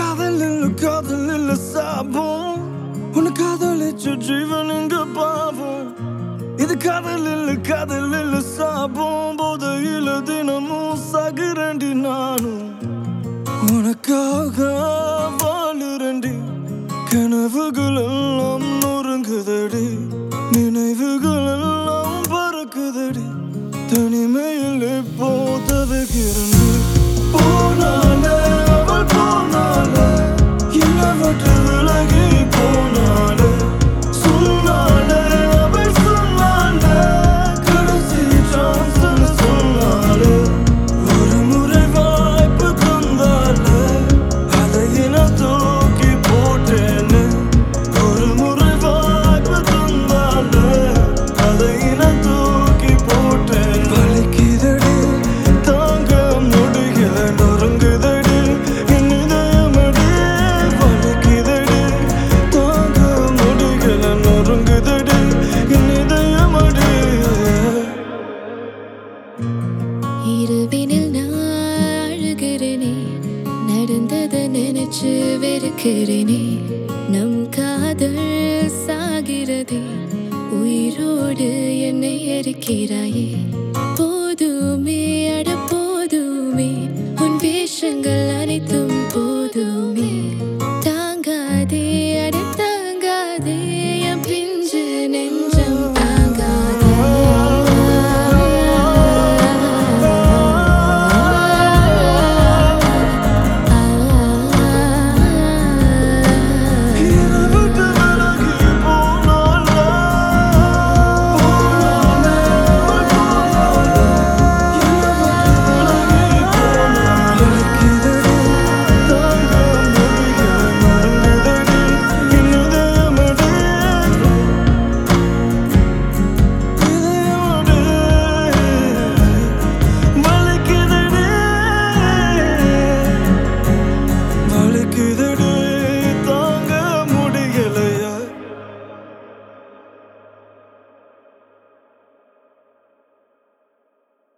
காதல் இல்ல காதல் இல்ல சாபம் உன்னை காதலிச்ச ஜீவன் இங்க பாவம் இது காதல் இல்ல காதல் இல்ல சாபம் போதையில தினமும் சாகுறேண்டி நானும் உனக்காக வாழுறேண்டி கனவுகள் எல்லாம் நொறுங்குதடி நினைவுகள் எல்லாம் பறக்குதடி தனிமையில் இப்போ தவிக்கிறேன் போனாலே அவள் போனாலே என்னை விட்டு விலகி போனாலே சொன்னாலே அவள் சொன்னாலே கடைசி சான்ஸ் சொன்னாலே ஒரு முறை வாய்ப்பு தந்தாலே அதை நான் தூக்கி போட்டேனே ஒரு முறை வாய்ப்பு தந்தாலே அதை நான் தூக்கி போட்டேன் வலிக்குதடி தாங்க முடியல நொறுங்குதடி என் இதயமடி வலிக்குதடி தாங்க முடியல நொறுங்குதடி என் இதயமடி இரவினில் நான் அழுகிறேனே நடந்ததை நினைச்சு வெறுக்கிறேனே நம் காதல் சாகிறதே உயிரோடு என்னை எரிக்கிறாயே போ